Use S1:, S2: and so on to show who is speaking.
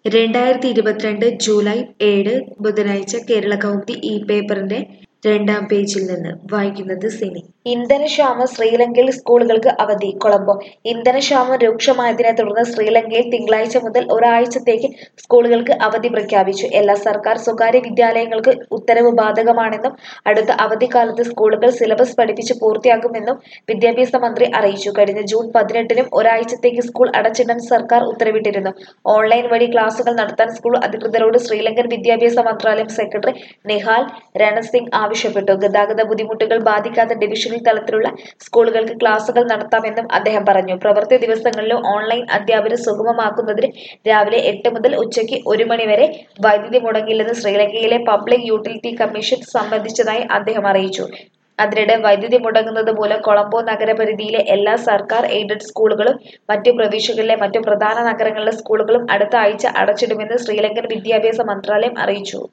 S1: രണ്ടായിരത്തി ഇരുപത്തിരണ്ട് ജൂലൈ ഏഴ് ബുധനാഴ്ച കേരള കൗമുദി ഈ പേപ്പറിന്റെ രണ്ടാം പേജിൽ നിന്ന് വായിക്കുന്നത് സിനി ഇന്ധനക്ഷാമം ശ്രീലങ്കയിൽ സ്കൂളുകൾക്ക് അവധി കൊളംബോ ഇന്ധനക്ഷാമം രൂക്ഷമായതിനെ തുടർന്ന് ശ്രീലങ്കയിൽ തിങ്കളാഴ്ച മുതൽ ഒരാഴ്ചത്തേക്ക് സ്കൂളുകൾക്ക് അവധി പ്രഖ്യാപിച്ചു എല്ലാ സർക്കാർ സ്വകാര്യ വിദ്യാലയങ്ങൾക്ക് ഉത്തരവ് ബാധകമാണെന്നും അടുത്ത അവധിക്കാലത്ത് സ്കൂളുകൾ സിലബസ് പഠിപ്പിച്ച് പൂർത്തിയാക്കുമെന്നും വിദ്യാഭ്യാസ മന്ത്രി അറിയിച്ചു കഴിഞ്ഞ ജൂൺ പതിനെട്ടിനും ഒരാഴ്ചത്തേക്ക് സ്കൂൾ അടച്ചിടാൻ സർക്കാർ ഉത്തരവിട്ടിരുന്നു ഓൺലൈൻ വഴി ക്ലാസുകൾ നടത്താൻ സ്കൂൾ അധികൃതരോട് ശ്രീലങ്കൻ വിദ്യാഭ്യാസ മന്ത്രാലയം സെക്രട്ടറി നിഹാൽ രണസിംഗ് ആവശ്യപ്പെട്ടു ഗതാഗത ബുദ്ധിമുട്ടുകൾ ബാധിക്കാത്ത ഡിവിഷണൽ തലത്തിലുള്ള സ്കൂളുകൾക്ക് ക്ലാസുകൾ നടത്താമെന്നും അദ്ദേഹം പറഞ്ഞു പ്രവൃത്തി ദിവസങ്ങളിലും ഓൺലൈൻ അധ്യാപനം സുഗമമാക്കുന്നതിന് രാവിലെ എട്ട് മുതൽ ഉച്ചയ്ക്ക് ഒരു മണി വരെ വൈദ്യുതി മുടങ്ങില്ലെന്ന് ശ്രീലങ്കയിലെ പബ്ലിക് യൂട്ടിലിറ്റി കമ്മീഷൻ സമ്മതിച്ചതായി അദ്ദേഹം അറിയിച്ചു അതിനിടെ വൈദ്യുതി മുടങ്ങുന്നത് മൂലം കൊളംബോ നഗരപരിധിയിലെ എല്ലാ സർക്കാർ എയ്ഡഡ് സ്കൂളുകളും മറ്റു പ്രവിശ്യകളിലെ മറ്റു പ്രധാന നഗരങ്ങളിലെ സ്കൂളുകളും അടുത്ത ആഴ്ച അടച്ചിടുമെന്ന് ശ്രീലങ്കൻ വിദ്യാഭ്യാസ മന്ത്രാലയം അറിയിച്ചു